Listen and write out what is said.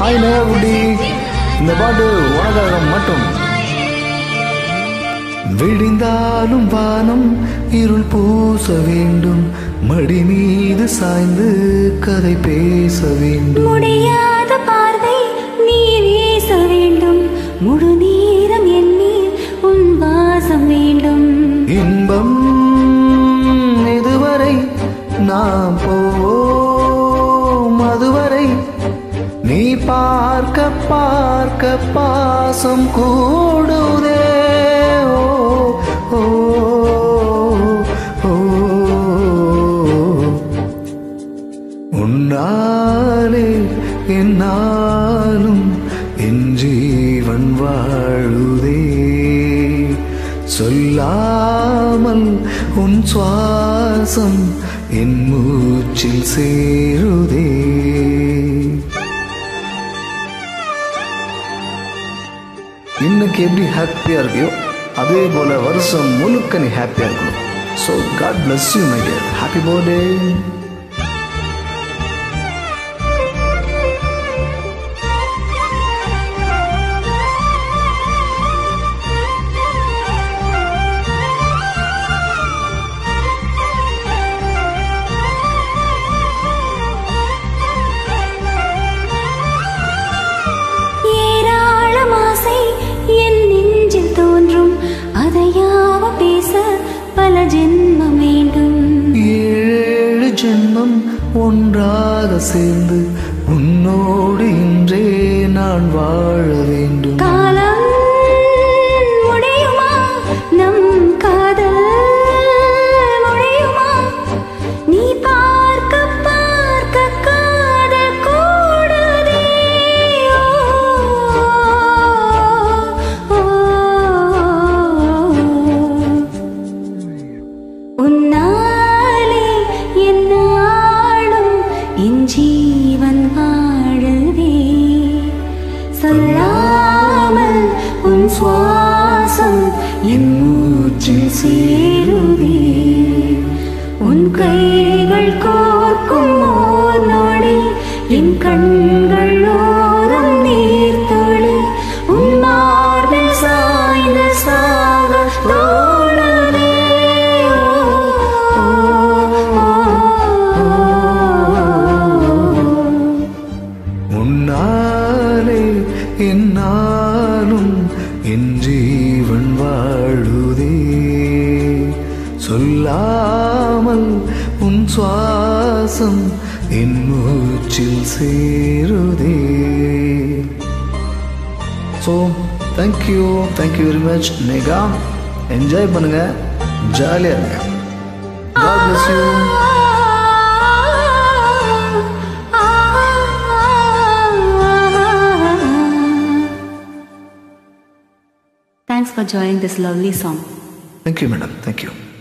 Hi நேகுடி இந்த பாட்டு உனக்காக மட்டும் விடிந்தாலும் வானம் இருள் பூச வேண்டும் மடி மீது சாய்ந்து கதை பேச வேண்டும் முடியாத பார்வை நீ வீச வேண்டும் முழு நேரம் எண்ணீர் உன் வாசம் வேண்டும் இன்பம் இதுவரை நாம் போவோம் அதுவரை நீ பார்க்க பார்க்க பாசம் கூடுதே ஓ, ஓ, ஓ. உன்னாலே என்னாலும் என் ஜீவன் வாழுதே சொல்லாமல் உன் சுவாசம் என் மூச்சில் சேருதே இன்னைக்கு எப்படி ஹாப்பியா இருக்கியோ அதே போல வருஷம் முழுக்க நீ ஹாப்பியா இருக்கணும் so God bless you my dear happy birthday ஏராளம் ஆசை என் நெஞ்சில் தோன்றும் அதையாவ பேச பல ஜென்மம் வேண்டும் ஏழு ஜென்மம் ஒன்றாக சேர்ந்து உன்னோடு இன்றே நான் வாழ வேண்டும் காலம் முடியுமா நம் காதல் முடியுமா நீ பார்க்க பார்க்க காதல் கூடுதே ஓ, ஓ, உன்னாலே என்னாலும் என் ஜீவன் வாழுதே சொல்லாமல் உன் சுவாசம் என் மூச்சில் சேருதே உன் கைகள் கோர்க்கும் ஓர் நொடி என் கண்கள் ஓரம் நீர்த்துளி உன் மார்பில் சாய்ந்து சாக தோணுதே உன்னாலே என்னாலும் என் ஜீவன் வாழுதே சொல்லாமல் உன் சுவாசம் என் மூச்சில் சேருதே so thank you thank you very much Neha enjoy பண்ணுங்க ஜாலியாக இருங்க God bless you. Thanks for joining this lovely song. Thank you, madam. Thank you.